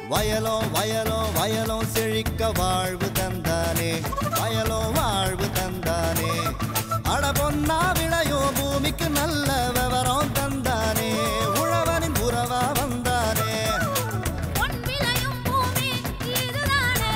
வயலோ வயலோ வயலோ செழிக்க வாழ்வு தந்தானே வயலோ வாழ்வு தந்தானே அட பொன்னா விளையோ பூமிக்கு நல்ல விவரம் தந்தானே உழவனின் உறவா வந்தானே பொன் விளையும் பூமி இதுதானே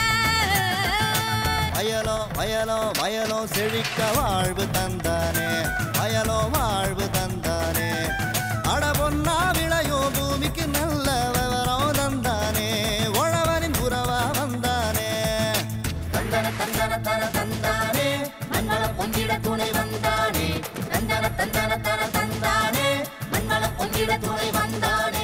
வயலோ வயலோ வயலோ செழிக்க வாழ்வு தந்தானே வயலோ வாழ்வு தந்தானே அட பொன்னா விளையோ பூமிக்கு நல்ல விவரம் தந்தானே உழவனின் உறவா வந்தானே தந்தன தந்தன தன தந்தானே மண்வள பொங்கிட துணை வந்தானே தந்தன தந்தன தன தந்தானே மண்வள பொங்கிட துணை வந்தானே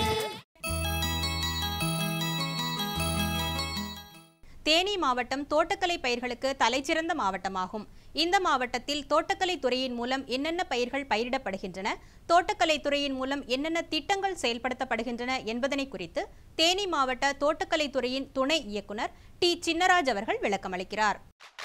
தேனி மாவட்டம் தோட்டக்கலை பயிர்களுக்கு தலைசிறந்த மாவட்டமாகும் இந்த மாவட்டத்தில் தோட்டக்கலை துறையின் மூலம் என்னென்ன பயிர்கள் பயிரிடப்படுகின்றன தோட்டக்கலை துறையின் மூலம் என்னென்ன திட்டங்கள் செயல்படுத்தப்படுகின்றன என்பதனை குறித்து தேனி மாவட்ட தோட்டக்கலை துறையின் துணை இயக்குனர் டி சின்னராஜ் அவர்கள் விளக்கமளிக்கிறார்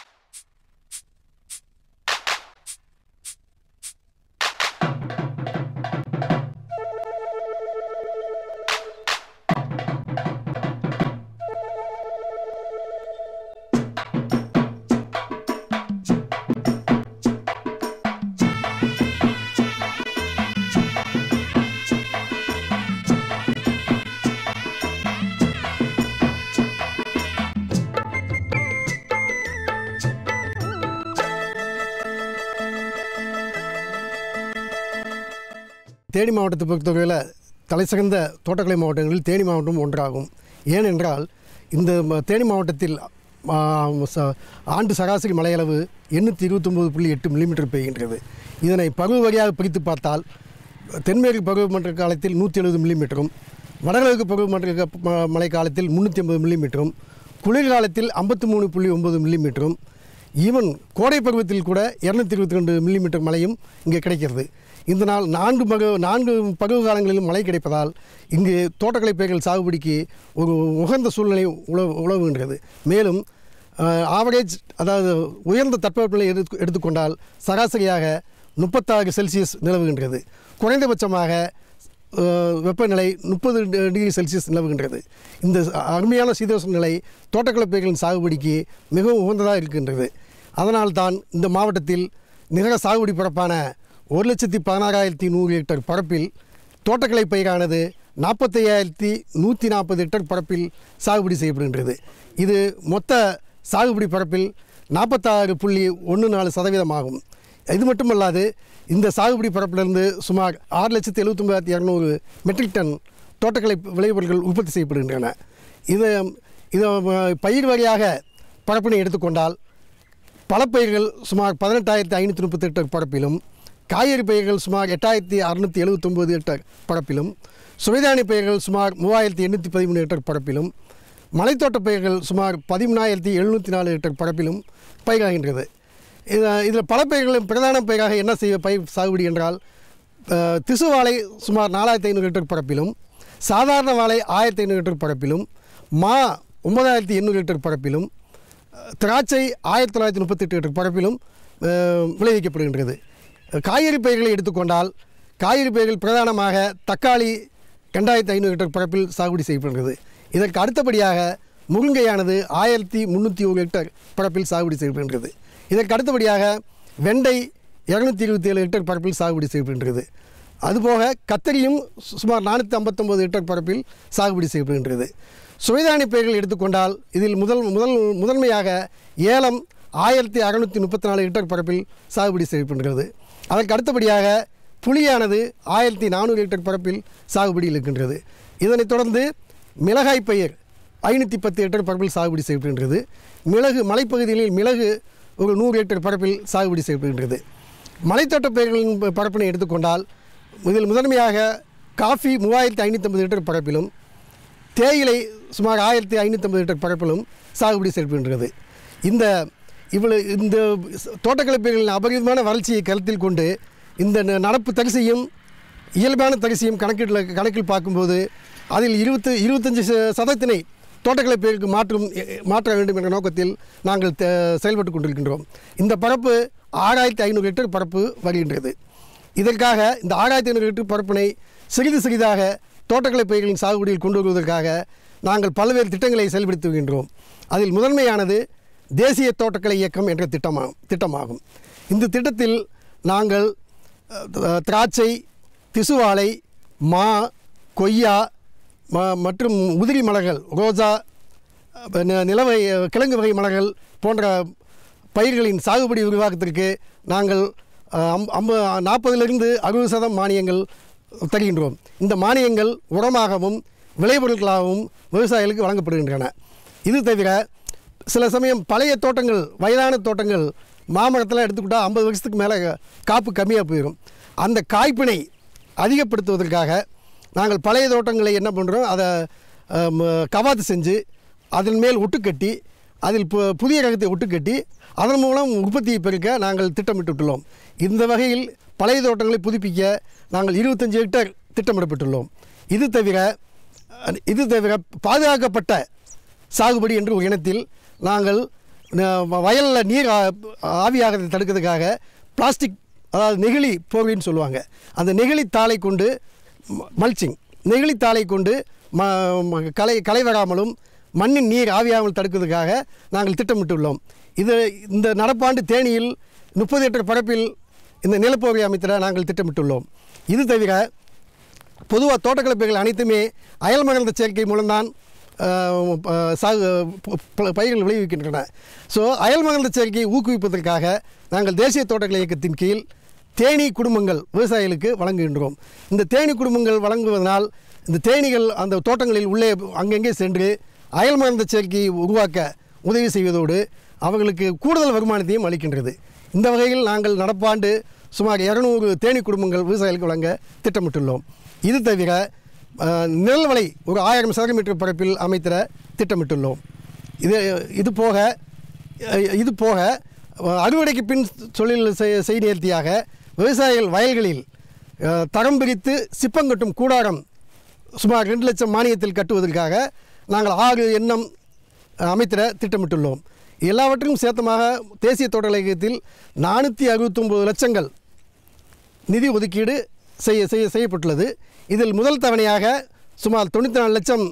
தேனி மாவட்டத்தை பொறுத்தவரையில் தலைசிறந்த தோட்டக்கலை மாவட்டங்களில் தேனி மாவட்டம் ஒன்றாகும் ஏனென்றால் இந்த ம- தேனி மாவட்டத்தில் ஆ, ச- ஆண்டு சராசரி மழையளவு எண்ணூற்றி இருபத்தொம்போது புள்ளி எட்டு மில்லிமீட்டர் பெய்கின்றது இதனை பருவ வகையாக பிரித்து பார்த்தால் தென்மேற்கு பருவமன்ற காலத்தில் நூற்றி எழுபது மில்லிமீட்டரும் வடகிழக்கு பருவமன்ற க- ம- மழை காலத்தில் முந்நூற்றி ஐம்பது மில்லிமீட்டரும் குளிர்காலத்தில் ஐம்பத்தி மூணு புள்ளி ஒம்பது மில்லிமீட்டரும் ஈவன் கோடை பருவத்தில் கூட இரநூத்தி இருபத்தி ரெண்டு மில்லிமீட்டர் மழையும் இங்கே கிடைக்கிறது இந்த நாள் நான்கு பருவ நான்கு பருவ காலங்களிலும் மழை கிடைப்பதால் இங்கு தோட்டக்கலை பயிர்கள் சாகுபடிக்கு ஒரு உகந்த சூழ்நிலை உழவு உழவுகின்றது மேலும் ஆவரேஜ் அதாவது உயர்ந்த தட்பவெப்பநிலை எடுத்து எடுத்துக்கொண்டால் சராசரியாக முப்பத்தாறு செல்சியஸ் நிலவுகின்றது குறைந்தபட்சமாக அஹ், வெப்பநிலை முப்பது டிகிரி செல்சியஸ் நிலவுகின்றது இந்த அருமையான சீதோஷ்ண நிலை தோட்டக்கலை பயிர்களின் சாகுபடிக்கு மிகவும் உகந்ததாக இருக்கின்றது அதனால்தான் இந்த மாவட்டத்தில் நிகர சாகுபடி பரப்பான ஒரு லட்சத்தி பதினாறாயிரத்தி நூறு ஹெக்டர் பரப்பில் தோட்டக்கலை பயிரானது நாற்பத்தையாயிரத்தி நூற்றி நாற்பது ஹெக்டர் பரப்பில் சாகுபடி செய்யப்படுகின்றது இது மொத்த சாகுபடி பரப்பில் நாற்பத்தாறு புள்ளி ஒன்று நாலு சதவீதமாகும் இது மட்டுமல்லாது இந்த சாகுபடி பரப்பிலிருந்து சுமார் ஆறு லட்சத்தி எழுபத்தொம்பதாயிரத்தி இரநூறு மெட்ரிக் டன் தோட்டக்கலை விளைபொருட்கள் உற்பத்தி செய்யப்படுகின்றன இது இதை பயிர் வகையாக பரப்பினை எடுத்துக்கொண்டால் பழப்பயிர்கள் சுமார் பதினெட்டாயிரத்தி ஐநூற்றி முப்பத்தி ஹெக்டர் பரப்பிலும் காய்கறி பயிர்கள் சுமார் எட்டாயிரத்தி அறுநூற்றி எழுபத்தொம்போது ஹெக்டர் பரப்பிலும் சுவைதானி பயிர்கள் சுமார் மூவாயிரத்தி எண்ணூற்றி பதிமூணு ஹெக்டர் பரப்பிலும் மலைத்தோட்ட பயிர்கள் சுமார் பதிமூணாயிரத்தி எழுநூற்றி நாலு ஹெக்டர் பரப்பிலும் பயிராகின்றது இது இதில் பல பயிர்களும் பிரதான பயிராக என்ன செய்ய பயிர் சாகுபடி என்றால் அஹ், திசு வாழை சுமார் நாலாயிரத்தி ஐநூறு ஹெக்டர் பரப்பிலும் சாதாரண வாழை ஆயிரத்தி ஐநூறு ஹெக்டர் பரப்பிலும் மா ஒன்பதாயிரத்தி எண்ணூறு ஹெக்டர் பரப்பிலும் திராட்சை ஆயிரத்தி தொள்ளாயிரத்தி முப்பத்தெட்டு ஹெக்டர் பரப்பிலும் அஹ், விளைவிக்கப்படுகின்றது காய்கறி பயிர்களை எடுத்துக்கொண்டால் காய்கறி பயிர்கள் பிரதானமாக தக்காளி ரெண்டாயிரத்தி ஐநூறு ஹெக்டர் பரப்பில் சாகுபடி செய்யப்படுகிறது இதற்கு அடுத்தபடியாக முருங்கையானது ஆயிரத்தி முந்நூற்றி ஒரு ஹெக்டர் பரப்பில் சாகுபடி செய்யப்படுகின்றது இதற்கு அடுத்தபடியாக வெண்டை இரநூத்தி இருபத்தி ஏழு ஹெக்டர் பரப்பில் சாகுபடி செய்யப்படுகின்றது அதுபோக கத்தரியும் சு- சுமார் நானூற்றி ஐம்பத்தொம்போது ஹெக்டர் பரப்பில் சாகுபடி செய்யப்படுகின்றது சுவைதானி பயிர்கள் எடுத்துக்கொண்டால் இதில் முதல் முதல் முதன்மையாக ஏலம் ஆயிரத்தி அறநூற்றி முப்பத்தி நாலு ஹெக்டர் பரப்பில் சாகுபடி செய்யப்படுகிறது அதற்கு அடுத்தபடியாக புளியானது ஆயிரத்தி நானூறு ஹெக்டர் பரப்பில் சாகுபடியில் இருக்கின்றது இதனைத் தொடர்ந்து மிளகாய் பயிர் ஐநூற்றி பத்து ஹெக்டர் பரப்பில் சாகுபடி செய்யப்படுகின்றது மிளகு மலைப்பகுதிகளில் மிளகு ஒரு நூறு ஹெக்டர் பரப்பில் சாகுபடி செய்யப்படுகின்றது மலைத்தோட்ட பயிர்களின் ப- பரப்பினை எடுத்துக்கொண்டால் இதில் முதன்மையாக காஃபி மூவாயிரத்தி ஐநூற்றம்பது ஹெக்டர் பரப்பிலும் தேயிலை சுமார் ஆயிரத்தி ஐநூற்றம்பது லிட்டர் பரப்பிலும் சாகுபடி செய்யப்படுகின்றது இந்த இவ்வளவு இந்த ச- தோட்டக்கலை பயிர்களின் அபரிதமான வளர்ச்சியை கருத்தில் கொண்டு இந்த ந- நடப்பு தரிசையும் இயல்பான தரிசையும் கணக்கீட்டில் கணக்கில் பார்க்கும்போது அதில் இருபத்து இருபத்தஞ்சி ச- சதத்தினை தோட்டக்கலை பயிருக்கு மாற்றும் எ- எ- மாற்ற வேண்டும் என்ற நோக்கத்தில் நாங்கள் த- செயல்பட்டு கொண்டிருக்கின்றோம் இந்த பரப்பு ஆறாயிரத்தி ஐநூறு ஹெக்டர் பரப்பு வருகின்றது இதற்காக இந்த ஆறாயிரத்தி ஐநூறு ஹெக்டர் பரப்பினை சிறிது சிறிதாக தோட்டக்கலை பயிர்களின் சாகுபடியில் கொண்டு வருவதற்காக நாங்கள் பல்வேறு திட்டங்களை செயல்படுத்தி வருகின்றோம் அதில் முதன்மையானது தேசிய தோட்டக்கலை இயக்கம் என்ற திட்டமா திட்டமாகும் இந்த திட்டத்தில் நாங்கள் அஹ், திராட்சை திசுவாழை மா கொய்யா ம- மற்றும் உதிரி மலர்கள் ரோஜா அஹ், நி- நிலவை கிழங்கு வகை மலர்கள் போன்ற பயிர்களின் சாகுபடி விரிவாக்கத்திற்கு நாங்கள் அஹ், அம் ஐம்ப நாற்பதிலிருந்து அறுபது சதம் மானியங்கள் தருகின்றோம் இந்த மானியங்கள் உரமாகவும் விளைபொருட்களாகவும் விவசாயிகளுக்கு வழங்கப்படுகின்றன இது தவிர சில சமயம் பழைய தோட்டங்கள் வயதான தோட்டங்கள் மாமரத்தில் எடுத்துக்கிட்டால் ஐம்பது வருஷத்துக்கு மேலே காப்பு கம்மியாக போயிடும் அந்த காய்ப்பினை அதிகப்படுத்துவதற்காக நாங்கள் பழைய தோட்டங்களை என்ன பண்ணுறோம் அதை அம், கவாத்து செஞ்சு அதன் மேல் ஒட்டுக்கட்டி அதில் பு- புதிய ரகத்தை ஒட்டுக்கட்டி அதன் மூலம் உற்பத்தியை பெருக்க நாங்கள் திட்டமிட்டுள்ளோம் இந்த வகையில் பழைய தோட்டங்களை புதுப்பிக்க நாங்கள் இருபத்தஞ்சு ஹெக்டேர் திட்டமிடப்பட்டுள்ளோம் இது தவிர இது தவிர பாதுகாக்கப்பட்ட சாகுபடி என்று ஒரு இனத்தில் நாங்கள் வயலில் நீர் ஆ- ஆவியாகிறதை தடுக்கிறதுக்காக பிளாஸ்டிக் அதாவது நெகிழி போர்வைன்னு சொல்லுவாங்க அந்த நெகிழி தாளை கொண்டு மல்ச்சிங் நெகிழி தாளை கொண்டு ம ம- களை களை வராமலும் மண்ணின் நீர் ஆவியாமல் தடுக்கிறதுக்காக நாங்கள் திட்டமிட்டுள்ளோம் இது இந்த நடப்பாண்டு தேனியில் முப்பது ஏக்கர் பரப்பில் இந்த நிலப்போர்வை அமைத்திட நாங்கள் திட்டமிட்டுள்ளோம் இது தவிர பொதுவாக தோட்டக்கலை பயிர்கள் அனைத்துமே அயல் மகர்ந்த சேர்க்கை மூலம்தான் ஆஹ், ப- சாகு ப- ப- பயிர்கள் விளைவிக்கின்றன ஸோ அயல் மகர்ந்த சேர்க்கையை ஊக்குவிப்பதற்காக நாங்கள் தேசிய தோட்டக்கலை இயக்கத்தின் கீழ் தேனீ குடும்பங்கள் விவசாயிகளுக்கு வழங்குகின்றோம் இந்த தேனீ குடும்பங்கள் வழங்குவதனால் இந்த தேனீகள் அந்த தோட்டங்களில் உள்ளே அங்கங்கே சென்று அயல் மகர்ந்த சேர்க்கையை உருவாக்க உதவி செய்வதோடு அவர்களுக்கு கூடுதல் வருமானத்தையும் அளிக்கின்றது இந்த வகையில் நாங்கள் நடப்பாண்டு சுமார் இரநூறு தேனீ குடும்பங்கள் விவசாயிகளுக்கு வழங்க திட்டமிட்டுள்ளோம் இது தவிர அஹ், நிழல்வலை ஒரு ஆயிரம் சதுர மீட்டர் பரப்பில் அமைத்திட திட்டமிட்டுள்ளோம் இது இது போக அஹ், இது போக அஹ், அறுவடைக்கு பின் தொழில் செய்- செய் நேர்த்தியாக விவசாயிகள் வயல்களில் அஹ், தரம் பிரித்து சிப்பங்கட்டும் கூடாரம் சுமார் ரெண்டு லட்சம் மானியத்தில் கட்டுவதற்காக நாங்கள் ஆறு எண்ணம் அமைத்திட திட்டமிட்டுள்ளோம் எல்லாவற்றுக்கும் சேர்த்தமாக தேசிய தோட்டக்கலை இயக்கத்தில் நானூற்றி அறுபத்தொம்போது லட்சங்கள் நிதி ஒதுக்கீடு செய்ய செய்ய செய்யப்பட்டுள்ளது இதில் முதல் தவணையாக சுமார் தொண்ணூற்றி நாலு லட்சம்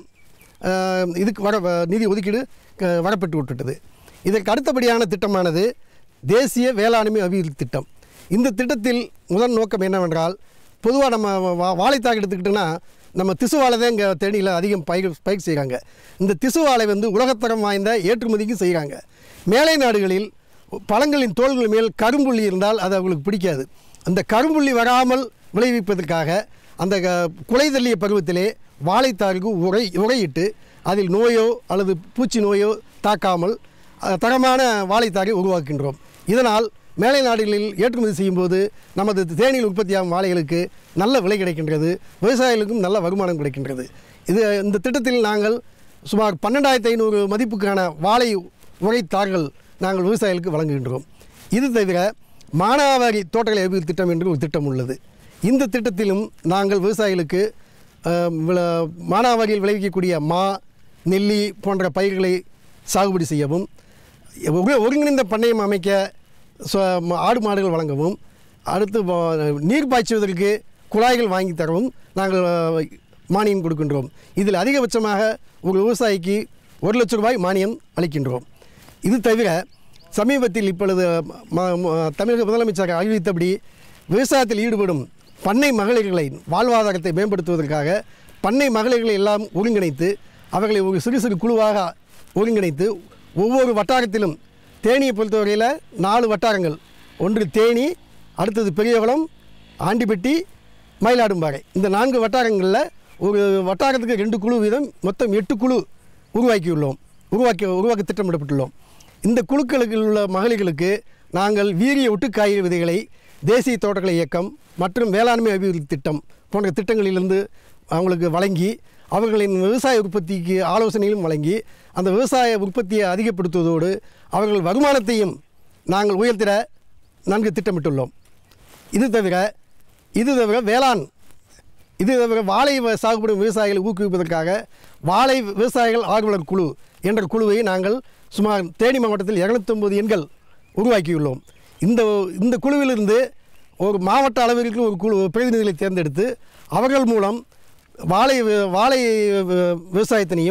அஹ், இதுக்கு வர வ- நிதி ஒதுக்கீடு க- வரப்பட்டு விட்டுட்டது இதற்கு அடுத்தபடியான திட்டமானது தேசிய வேளாண்மை அபிவிருத்தி திட்டம் இந்த திட்டத்தில் முதல் நோக்கம் என்னவென்றால் பொதுவாக நம்ம வா- வாழைத்தாக்கு எடுத்துக்கிட்டோன்னா நம்ம திசுவாழை தான் இங்கே தேனியில் அதிகம் பயிர் பயிர் செய்கிறாங்க இந்த திசுவாழை வந்து உலகத்தரம் வாய்ந்த ஏற்றுமதிக்கும் செய்கிறாங்க மேலை நாடுகளில் பழங்களின் தோள்கள் மேல் கரும்புள்ளி இருந்தால் அது அவங்களுக்கு பிடிக்காது அந்த கரும்புள்ளி வராமல் விளைவிப்பதற்காக அந்த க- குலை தள்ளிய பருவத்திலே வாழைத்தாருக்கு உரை உரையிட்டு அதில் நோயோ அல்லது பூச்சி நோயோ தாக்காமல் அஹ், தரமான வாழைத்தாரை உருவாக்கின்றோம் இதனால் மேலை நாடுகளில் ஏற்றுமதி செய்யும்போது நமது தேனியில் உற்பத்தியாகும் வாழைகளுக்கு நல்ல விலை கிடைக்கின்றது விவசாயிகளுக்கும் நல்ல வருமானம் கிடைக்கின்றது இது இந்த திட்டத்தில் நாங்கள் சுமார் பன்னெண்டாயிரத்தி ஐநூறு மதிப்புக்கான வாழை உரைத்தார்கள் நாங்கள் விவசாயிகளுக்கு வழங்குகின்றோம் இது தவிர மானாவாரி தோட்டக்கலை அபிவிருத்தி திட்டம் என்று ஒரு திட்டம் உள்ளது இந்த திட்டத்திலும் நாங்கள் விவசாயிகளுக்கு அஹ், விள- மானாவாரியில் விளைவிக்கக்கூடிய மா நெல்லி போன்ற பயிர்களை சாகுபடி செய்யவும் ஒரு- ஒருங்கிணைந்த பண்ணையம் அமைக்க சொ- ம- ஆடு மாடுகள் வழங்கவும் அடுத்து வ- நீர் பாய்ச்சுவதற்கு குழாய்கள் வாங்கி தரவும் நாங்கள் அஹ், மானியம் கொடுக்கின்றோம் இதில் அதிகபட்சமாக ஒரு விவசாயிக்கு ஒரு லட்ச ரூபாய் மானியம் அளிக்கின்றோம் இது தவிர சமீபத்தில் இப்பொழுது ம- ம- தமிழக முதலமைச்சர் அறிவித்தபடி விவசாயத்தில் ஈடுபடும் பண்ணை மகளிர்களை வாழ்வாதாரத்தை மேம்படுத்துவதற்காக பண்ணை மகளிர்களை எல்லாம் ஒருங்கிணைத்து அவர்களை ஒரு சிறு சிறு குழுவாக ஒருங்கிணைத்து ஒவ்வொரு வட்டாரத்திலும் தேனியை பொறுத்தவரையில் நாலு வட்டாரங்கள் ஒன்று தேனி அடுத்தது பெரியகுளம் ஆண்டிப்பட்டி மயிலாடும்பாறை இந்த நான்கு வட்டாரங்களில் ஒரு வட்டாரத்துக்கு ரெண்டு குழு வீதம் மொத்தம் எட்டு குழு உருவாக்கியுள்ளோம் உருவாக்கி உருவாக்க திட்டமிடப்பட்டுள்ளோம் இந்த குழுக்களுக்கு உள்ள மகளிர்களுக்கு நாங்கள் வீரிய ஒட்டுக்காய் விதைகளை தேசிய தோட்டக்கலை இயக்கம் மற்றும் வேளாண்மை அபிவிருத்தி திட்டம் போன்ற திட்டங்களிலிருந்து அவங்களுக்கு வழங்கி அவர்களின் விவசாய உற்பத்திக்கு ஆலோசனைகளும் வழங்கி அந்த விவசாய உற்பத்தியை அதிகப்படுத்துவதோடு அவர்கள் வருமானத்தையும் நாங்கள் உயர்த்திட நன்கு திட்டமிட்டுள்ளோம் இது தவிர இது தவிர வேளாண் இது தவிர வாழை வ- சாகுபடி விவசாயிகளை ஊக்குவிப்பதற்காக வாழை விவசாயிகள் ஆர்வலர் குழு என்ற குழுவை நாங்கள் சுமார் தேனி மாவட்டத்தில் இரநூத்தொம்பது எண்கள் உருவாக்கியுள்ளோம் இந்த இந்த குழுவிலிருந்து ஒரு மாவட்ட அளவிற்கு ஒரு குழு பிரதிநிதிகளை தேர்ந்தெடுத்து அவர்கள் மூலம் வாழை வி- வாழை வி- விவசாயத்தினையும்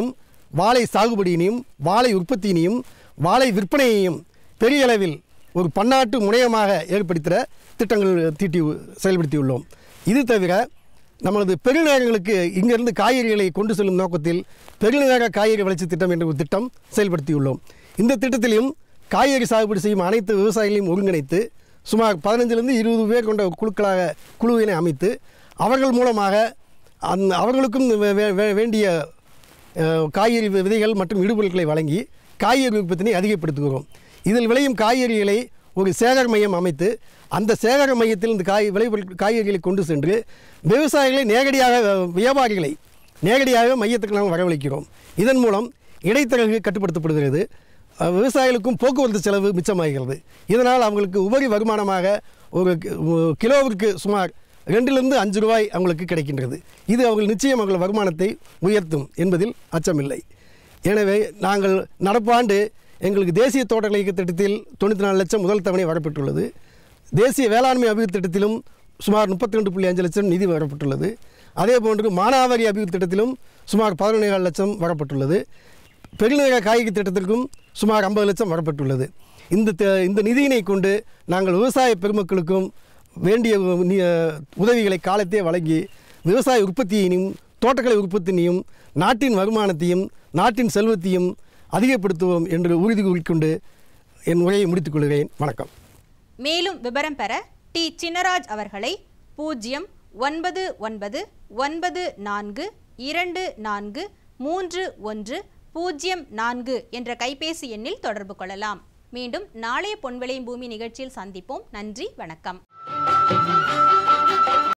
வாழை சாகுபடியினையும் வாழை உற்பத்தியினையும் வாழை விற்பனையையும் பெரிய அளவில் ஒரு பன்னாட்டு முனையமாக ஏற்படுத்துகிற திட்டங்கள் தீட்டி செயல்படுத்தியுள்ளோம் இது தவிர நமது பெருநகரங்களுக்கு இங்கிருந்து காய்கறிகளை கொண்டு செல்லும் நோக்கத்தில் பெருநகர காய்கறி வளர்ச்சி திட்டம் என்ற ஒரு திட்டம் செயல்படுத்தியுள்ளோம் இந்த திட்டத்திலும் காய்கறி சாகுபடி செய்யும் அனைத்து விவசாயிகளையும் ஒருங்கிணைத்து சுமார் பதினஞ்சிலிருந்து இருபது பேர் கொண்ட குழுக்களாக குழுவினை அமைத்து அவர்கள் மூலமாக அந் அவர்களுக்கும் வே- வே- வே- வேண்டிய அஹ், காய்கறி வி- விதைகள் மற்றும் இடுபொருட்களை வழங்கி காய்கறி உற்பத்தினை அதிகப்படுத்துகிறோம் இதில் விளையும் காய்கறிகளை ஒரு சேகர மையம் அமைத்து அந்த சேகர மையத்தில் இந்த காய் விளைபொருட்கள் காய்கறிகளை கொண்டு சென்று விவசாயிகளை நேரடியாக அஹ், வியாபாரிகளை நேரடியாக மையத்துக்கு நாம் வரவழைக்கிறோம் இதன் மூலம் இடைத்தரகு கட்டுப்படுத்தப்படுகிறது அஹ், விவசாயிகளுக்கும் போக்குவரத்து செலவு மிச்சமாகிறது இதனால் அவங்களுக்கு உபரி வருமானமாக ஒரு கி- ஒரு கிலோவிற்கு சுமார் ரெண்டிலிருந்து அஞ்சு ரூபாய் அவங்களுக்கு கிடைக்கின்றது இது அவர்கள் நிச்சயம் அவர்கள் வருமானத்தை உயர்த்தும் என்பதில் அச்சமில்லை எனவே நாங்கள் நடப்பாண்டு எங்களுக்கு தேசிய தோட்டக்கலை இயக்க திட்டத்தில் தொண்ணூற்றி நாலு லட்சம் முதல் தவணை வரப்பட்டுள்ளது தேசிய வேளாண்மை அபிவிருத்தி திட்டத்திலும் சுமார் முப்பத்தி ரெண்டு புள்ளி அஞ்சு லட்சம் நிதி வரப்பட்டுள்ளது அதே போன்று மானாவாரி அபிவிருத்தி திட்டத்திலும் சுமார் பதினொன்றே லட்சம் வரப்பட்டுள்ளது பெருநகர காய்கறி திட்டத்திற்கும் சுமார் ஐம்பது லட்சம் வரப்பட்டுள்ளது இந்த த- இந்த நிதியினை கொண்டு நாங்கள் விவசாய பெருமக்களுக்கும் வேண்டிய உ- நி- உதவிகளை காலத்தே வழங்கி விவசாய உற்பத்தியினையும் தோட்டக்கலை உற்பத்தியையும் நாட்டின் வருமானத்தையும் நாட்டின் செல்வத்தையும் அதிகப்படுத்துவோம் என்று உறுதி கூறிக்கொண்டு என் உரையை முடித்துக் கொள்கிறேன் வணக்கம் மேலும் விவரம் பெற டி சின்னராஜ் அவர்களை பூஜ்ஜியம் ஒன்பது ஒன்பது ஒன்பது நான்கு இரண்டு நான்கு மூன்று ஒன்று பூஜ்ஜியம் நான்கு என்ற கைபேசி எண்ணில் தொடர்பு கொள்ளலாம் மீண்டும் நாளைய பொன்விளையும் பூமி நிகழ்ச்சியில் சந்திப்போம் நன்றி வணக்கம்